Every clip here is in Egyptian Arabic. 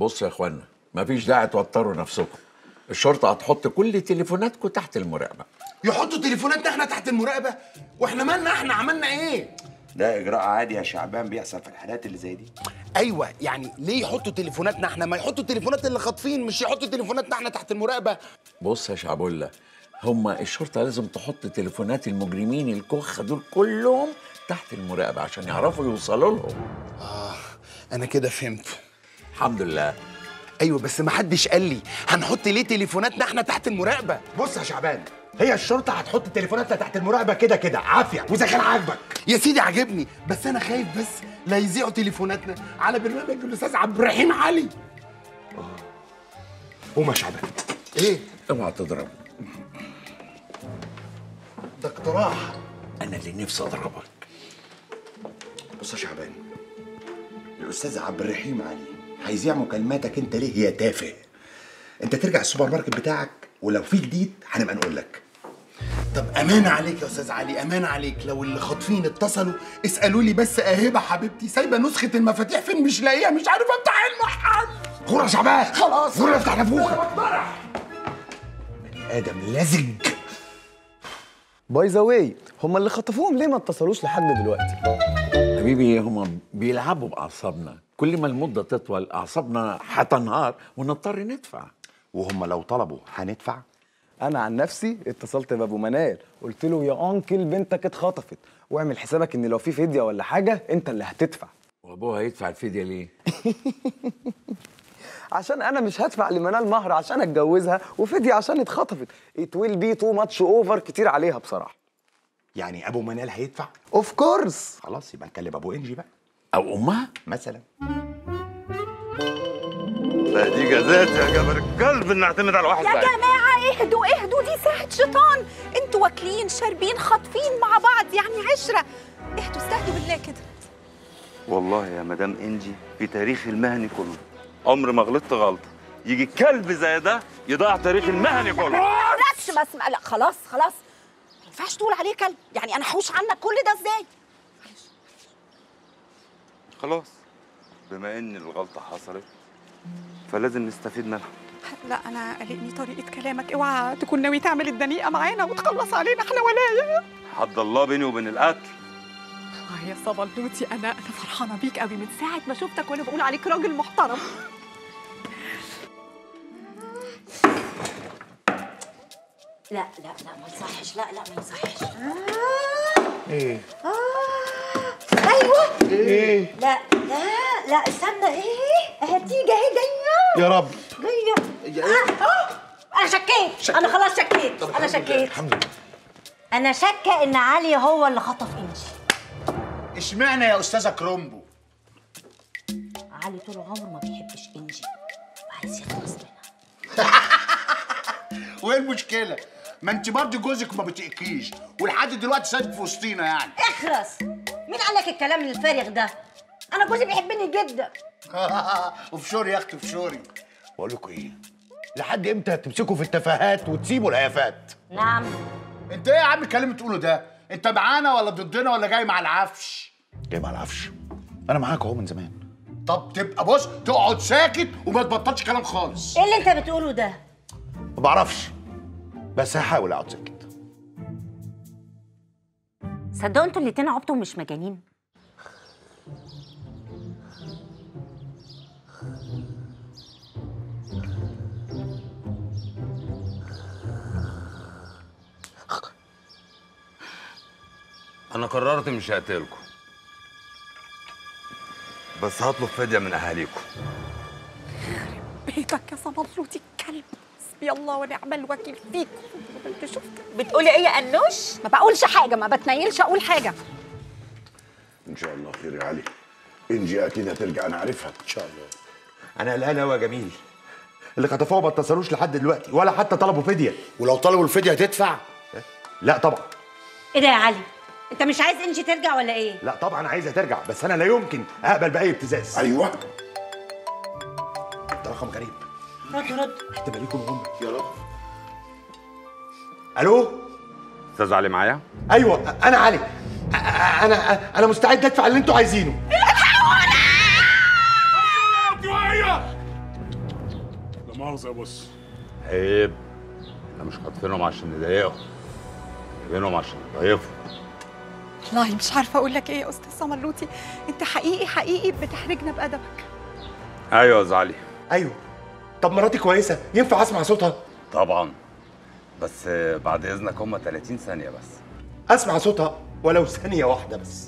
بصوا يا اخوانا مفيش داعي توتروا نفسكم الشرطه هتحط كل تليفوناتكم تحت المراقبه يحطوا تليفوناتنا احنا تحت المراقبه واحنا مالنا احنا عملنا ايه ده اجراء عادي يا شعبان بيحصل في الحالات اللي زي دي ايوه يعني ليه يحطوا تليفوناتنا احنا ما يحطوا تليفونات اللي خاطفين مش يحطوا تليفوناتنا احنا تحت المراقبه بص يا شعبولة هما الشرطه لازم تحط تليفونات المجرمين الكخ دول كلهم تحت المراقبه عشان يعرفوا يوصلوا لهم اه انا كده فهمت الحمد لله ايوه بس ما حدش قال لي هنحط ليه تليفوناتنا احنا تحت المراقبه بص يا شعبان هي الشرطه هتحط تليفوناتنا تحت المراقبه كده كده عافيه واذا كان عاجبك يا سيدي عاجبني بس انا خايف بس لا يذيعوا تليفوناتنا على برنامج الاستاذ عبد الرحيم علي قوم يا شعبان ايه اوعى تضرب ده اقتراح انا اللي نفسي اضربك بص يا شعبان الاستاذ عبد الرحيم علي هيذيع مكالماتك انت ليه يا تافه انت ترجع السوبر ماركت بتاعك ولو في جديد هنبقى نقول لك طب امان عليك يا استاذ علي امان عليك لو اللي خاطفين اتصلوا اسالوا لي بس اهبه حبيبتي سايبه نسخه المفاتيح فين مش لاقيها مش عارفه افتح المحل غور يا شعبان خلاص غور افتح نافوخك بني ادم لزج باي ذا واي هم اللي خطفوهم ليه ما اتصلوش لحد دلوقتي حبيبي هما بيلعبوا باعصابنا كل ما المده تطول اعصابنا هتنهار ونضطر ندفع وهم لو طلبوا هندفع انا عن نفسي اتصلت بابو منال قلت له يا انكل بنتك اتخطفت واعمل حسابك ان لو في فديه ولا حاجه انت اللي هتدفع وابوها هيدفع الفديه ليه عشان انا مش هدفع لمنال مهر عشان اتجوزها وفديه عشان اتخطفت ات ويل بي تو ماتش اوفر كتير عليها بصراحه يعني ابو منال هيدفع اوف كورس خلاص يبقى نكلم ابو انجي بقى او امها مثلا دي جزات يا جبر الكلب ان نعتمد على واحد يا زيك. جماعة اهدوا اهدوا دي ساعة شيطان انتوا واكلين شاربين خاطفين مع بعض يعني عشرة اهدوا استهدوا بالله كده والله يا مدام انجي في تاريخ المهني كله عمر ما غلطت غلطه يجي كلب زي ده يضيع تاريخ المهني كله بس بس لا خلاص خلاص ما ينفعش تقول عليه كلب يعني انا حوش عنك كل ده ازاي خلاص بما ان الغلطه حصلت فلازم نستفيد منها لا انا قلقني طريقة كلامك اوعى تكون ناوي تعمل الدنيئة معانا وتخلص علينا احنا ولايا حد الله بيني وبين القتل اه يا صبلوتي انا انا فرحانة بيك قوي من ساعة ما شفتك وانا بقول عليك راجل محترم لا لا لا ما يصحش لا لا ما يصحش ايه ايوه ايه لا لا لا استنى ايه هتيجي اهي جايه يا رب جايه آه، آه، انا شكيت انا خلاص شكيت انا شكيت الحمد لله انا شاكه ان علي هو اللي خطف انجي اشمعنى يا استاذه كرومبو علي طول عمره ما بيحبش انجي وعايز يخلص منها وايه المشكله ما انت برضه جوزك ما بتقكيش ولحد دلوقتي سايب في وسطينا يعني اخرس مين قال لك الكلام الفارغ ده انا جوزي بيحبني جدا وفشوري يا اختي وفشوري بقول لكم ايه لحد امتى تمسكوا في التفاهات وتسيبوا الهيافات نعم انت ايه يا عم الكلام اللي بتقوله ده انت معانا ولا ضدنا ولا جاي مع العفش جاي مع العفش انا معاك اهو من زمان طب تبقى بص تقعد ساكت وما تبطلش كلام خالص ايه اللي انت بتقوله ده ما بعرفش بس هحاول اقعد ساكت صدقوا انتوا الاتنين عبطوا مش مجانين انا قررت مش هقتلكم بس هطلب فديه من اهاليكم بيتك يا صبلوتي الكلب حسبي الله ونعم الوكيل فيك انت شفت بتقولي ايه يا انوش ما بقولش حاجة ما بتنيلش اقول حاجة ان شاء الله خير يا علي انجي اكيد هترجع انا عارفها ان شاء الله انا قلقان قوي يا جميل اللي خطفوها ما اتصلوش لحد دلوقتي ولا حتى طلبوا فديه ولو طلبوا الفديه هتدفع لا طبعا ايه ده يا علي انت مش عايز انجي ترجع ولا ايه لا طبعا عايزه ترجع بس انا لا يمكن اقبل باي ابتزاز ايوه ده رقم غريب رد رد احتماليكم هم يا رب الو استاذ علي معايا ايوه انا علي أ- أ- انا انا مستعد ادفع اللي انتوا عايزينه مؤاخذة يا بص عيب احنا مش خاطفينهم عشان نضايقهم جايبينهم عشان نضيفهم والله مش عارفه اقول لك ايه يا استاذ سمرلوتي انت حقيقي حقيقي بتحرجنا بادبك ايوه يا زعلي ايوه طب مراتي كويسه ينفع اسمع صوتها طبعا بس بعد اذنك هم 30 ثانيه بس اسمع صوتها ولو ثانيه واحده بس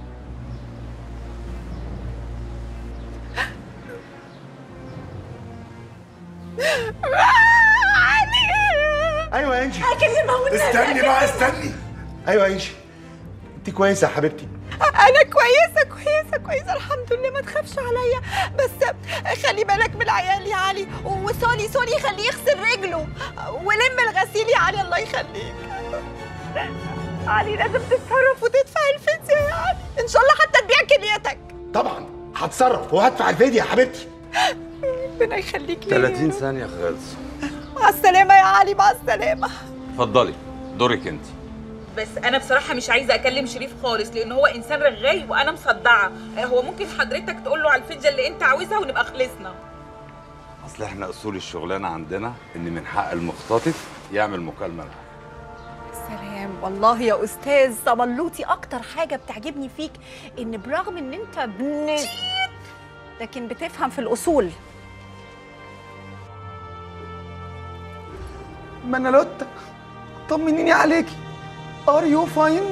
ايوه يا انجي هكلمها والنبي. استني بقى استني ايوه يا انجي انت كويسه يا حبيبتي انا كويسه كويسه كويسه الحمد لله ما تخافش عليا بس خلي بالك من العيال يا علي وسولي سولي خليه يغسل رجله ولم الغسيل يا علي الله يخليك علي لازم تتصرف وتدفع الفدية يا علي ان شاء الله حتى تبيع كليتك طبعا هتصرف وهدفع الفدية يا حبيبتي ربنا يخليك ليا 30 ثانيه خلص مع السلامه يا علي مع السلامه اتفضلي دورك انت بس انا بصراحه مش عايزه اكلم شريف خالص لان هو انسان رغاي وانا مصدعه هو ممكن حضرتك تقول له على الفيديو اللي انت عاوزها ونبقى خلصنا اصل احنا اصول الشغلانه عندنا ان من حق المختطف يعمل مكالمه معاك سلام والله يا استاذ صملوتي اكتر حاجه بتعجبني فيك ان برغم ان انت ابن لكن بتفهم في الاصول منالوتا طمنيني عليكي ار يو فاين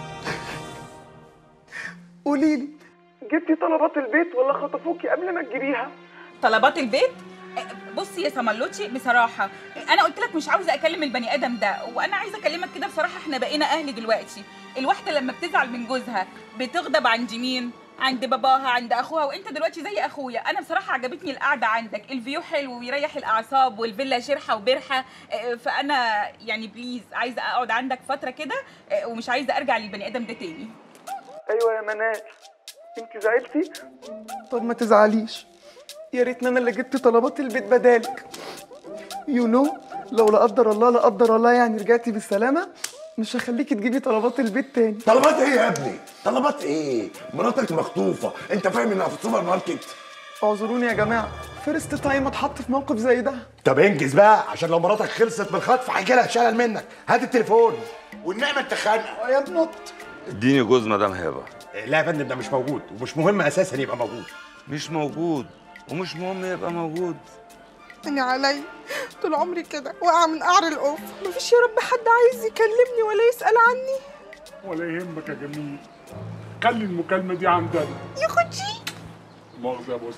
قولي لي جبتي طلبات البيت ولا خطفوكي قبل ما تجيبيها طلبات البيت بصي يا سملوتشي بصراحة أنا قلت لك مش عاوزة أكلم البني آدم ده وأنا عايزة أكلمك كده بصراحة إحنا بقينا أهل دلوقتي الواحدة لما بتزعل من جوزها بتغضب عند مين؟ عند باباها عند أخوها وأنت دلوقتي زي أخويا أنا بصراحة عجبتني القعدة عندك الفيو حلو ويريح الأعصاب والفيلا شرحة وبرحة آه، فأنا يعني بليز عايزة أقعد عندك فترة كده آه، ومش عايزة أرجع للبني آدم ده تاني ايوه يا منال انت زعلتي طب ما تزعليش يا ريتني انا اللي جبت طلبات البيت بدالك يو نو لو لا قدر الله لا قدر الله يعني رجعتي بالسلامه مش هخليكي تجيبي طلبات البيت تاني طلبات ايه يا ابني؟ طلبات ايه؟ مراتك مخطوفه، انت فاهم انها في السوبر ماركت؟ اعذروني يا جماعه فيرست تايم اتحط في موقف زي ده طب انجز بقى عشان لو مراتك خلصت من الخطف هيجي لها شلل منك هات التليفون والنعمه انت خانقه يا ابنط اديني جوز مدام هبه لا يا فندم ده مش موجود ومش مهم اساسا يبقى موجود مش موجود ومش مهم يبقى موجود أنا علي طول عمري كده واقعة من قعر القوف مفيش يا رب حد عايز يكلمني ولا يسأل عني ولا يهمك يا جميل خلي المكالمة دي عندنا يا خدشي مؤاخذة يا بص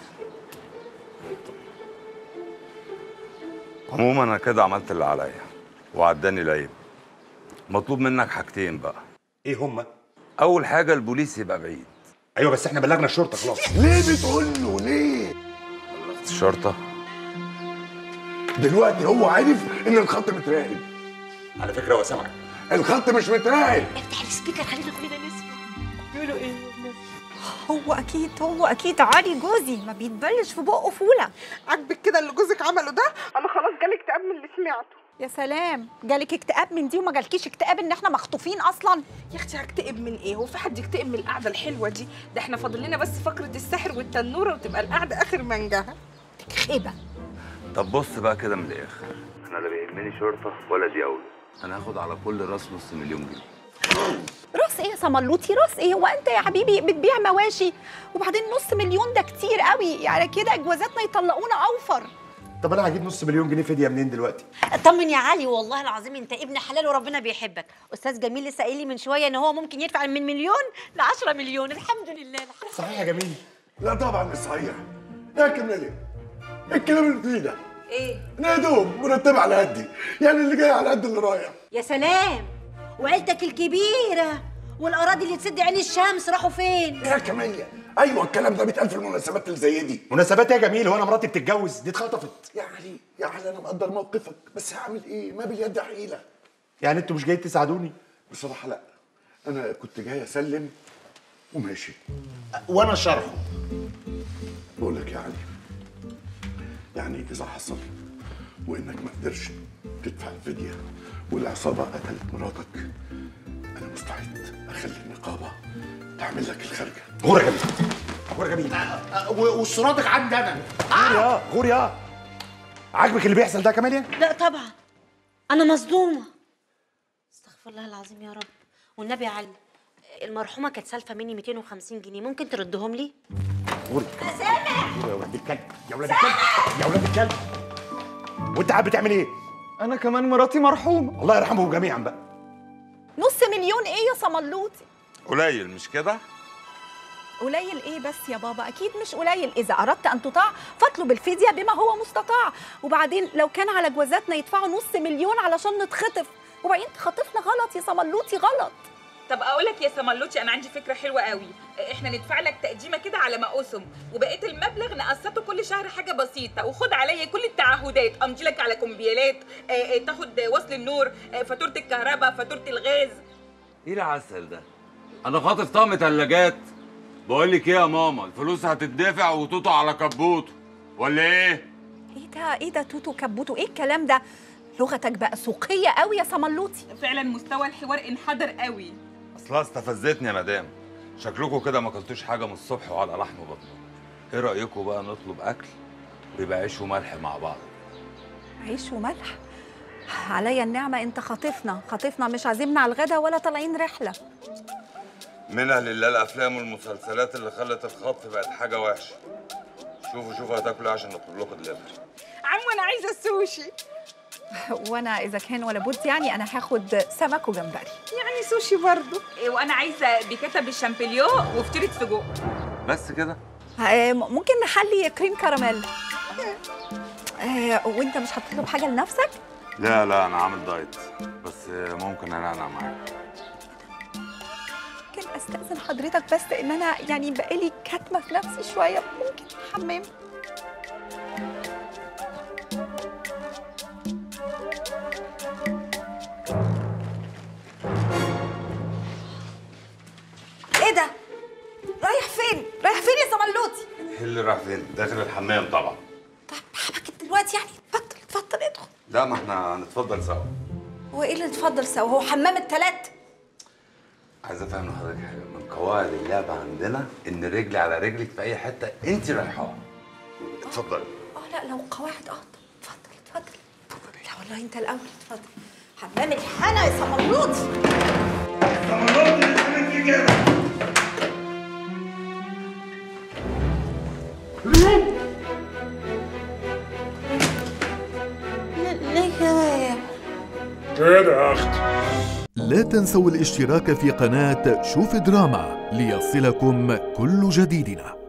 عموما انا كده عملت اللي عليا وعداني العيب مطلوب منك حاجتين بقى ايه هما اول حاجه البوليس يبقى بعيد ايوه بس احنا بلغنا الشرطه خلاص ليه بتقول له ليه؟ الشرطه دلوقتي هو عارف ان الخط متراقب على فكره هو سمعك الخط مش متراقب افتح السبيكر خلينا كلنا نسمع بيقولوا ايه هو اكيد هو اكيد علي جوزي ما بيتبلش في بقه فوله عاجبك كده اللي جوزك عمله ده انا خلاص جالي اكتئاب من اللي سمعته يا سلام جالك اكتئاب من دي وما جالكيش اكتئاب ان احنا مخطوفين اصلا يا اختي هكتئب من ايه هو في حد يكتئب من القعده الحلوه دي ده احنا فاضل لنا بس فقره السحر والتنوره وتبقى القعده اخر منجها خيبه طب بص بقى كده من الاخر انا لا بيهمني شرطه ولا دي اولى انا هاخد على كل راس نص مليون جنيه راس ايه يا سملوتي راس ايه هو انت يا حبيبي بتبيع مواشي وبعدين نص مليون ده كتير قوي يعني كده جوازاتنا يطلقونا اوفر طب انا هجيب نص مليون جنيه فديه منين دلوقتي اطمن يا علي والله العظيم انت ابن حلال وربنا بيحبك استاذ جميل لسه قايل لي من شويه ان هو ممكن يدفع من مليون ل 10 مليون الحمد لله الحمد صحيح يا جميل لا طبعا مش صحيح يا كمالي ايه الكلام اللي فيه ده؟ ايه انا يا دوب مرتب على قدي يعني اللي جاي على قد اللي رايح يا سلام وعيلتك الكبيره والاراضي اللي تسد عين الشمس راحوا فين يا كمالية ايوه الكلام ده بيتقال في المناسبات اللي زي دي مناسبات إيه يا جميل هو انا مراتي بتتجوز دي اتخطفت يا علي يا علي انا مقدر موقفك بس هعمل ايه ما باليد حيله يعني انتوا مش جايين تساعدوني بصراحه لا انا كنت جاي اسلم وماشي وانا شرحه بقول لك يا علي يعني اذا حصل وانك ما قدرش تدفع الفديه والعصابه قتلت مراتك انا مستعد اخلي النقابه تعمل لك الخرجه غور يا جميل غور يا جميل والصرادق عندي انا غور يا غور يا عاجبك اللي بيحصل ده يا كاميليا لا طبعا انا مصدومه استغفر الله العظيم يا رب والنبي يا علي المرحومه كانت سالفه مني 250 جنيه ممكن تردهم لي قولي يا ولاد الكلب يا ولاد الكلب يا ولاد الكلب وانت قاعد بتعمل ايه انا كمان مراتي مرحومه الله يرحمهم جميعا بقى نص مليون ايه يا صملوطي قليل مش كده قليل ايه بس يا بابا اكيد مش قليل اذا اردت ان تطاع فاطلب الفديه بما هو مستطاع وبعدين لو كان على جوازاتنا يدفعوا نص مليون علشان نتخطف وبعدين تخطفنا غلط يا صملوطي غلط طب اقول لك يا سملوتي انا عندي فكره حلوه قوي احنا ندفع لك تقديمه كده على ما اسم وبقيه المبلغ نقسطه كل شهر حاجه بسيطه وخد عليا كل التعهدات امضي لك على كمبيالات آه، آه، تاخد وصل النور آه، فاتوره الكهرباء فاتوره الغاز ايه العسل ده انا خاطف طقم تلاجات بقول لك ايه يا ماما الفلوس هتدفع وتوتو على كبوته ولا ايه ايه ده ايه ده توتو كبوتو ايه الكلام ده لغتك بقى سوقيه قوي يا صملوطي فعلا مستوى الحوار انحدر قوي اصلها استفزتني يا مدام شكلكم كده ما اكلتوش حاجه من الصبح وعلى لحم بطنكم ايه رايكم بقى نطلب اكل ويبقى عيش وملح مع بعض عيش وملح عليا النعمه انت خاطفنا خاطفنا مش عازمنا على الغدا ولا طالعين رحله منها لله الافلام والمسلسلات اللي خلت الخطف بقت حاجه وحشه شوفوا شوفوا هتاكلوا ايه عشان نطلب لكم دليفري عمو انا عايزه السوشي وانا اذا كان ولا بد يعني انا هاخد سمك وجمبري يعني سوشي برضو إيه، وانا عايزه بيكاتا بالشامبليو وفطيره سجق بس كده آه، ممكن نحلي كريم كراميل آه، وانت مش هتطلب حاجه لنفسك لا لا انا عامل دايت بس ممكن انقنع معاك ممكن استاذن حضرتك بس ان انا يعني بقالي كاتمه في نفسي شويه ممكن حمام ايه ده رايح فين رايح فين يا صملوطي ايه اللي راح فين داخل الحمام طبعا دلوقتي يعني اتفضل اتفضل ادخل لا ما احنا هنتفضل سوا هو ايه اللي اتفضل سوا هو حمام التلات عايز افهم لحضرتك حاجه من قواعد اللعبه عندنا ان رجلي على رجلك في اي حته انت رايحاها اتفضلي اه لا لو قواعد اه اتفضل اتفضل لا والله انت الاول اتفضل حمام الحلا يا صملوطي ليه كده كده يا اختي لا تنسوا الاشتراك في قناة شوف دراما ليصلكم كل جديدنا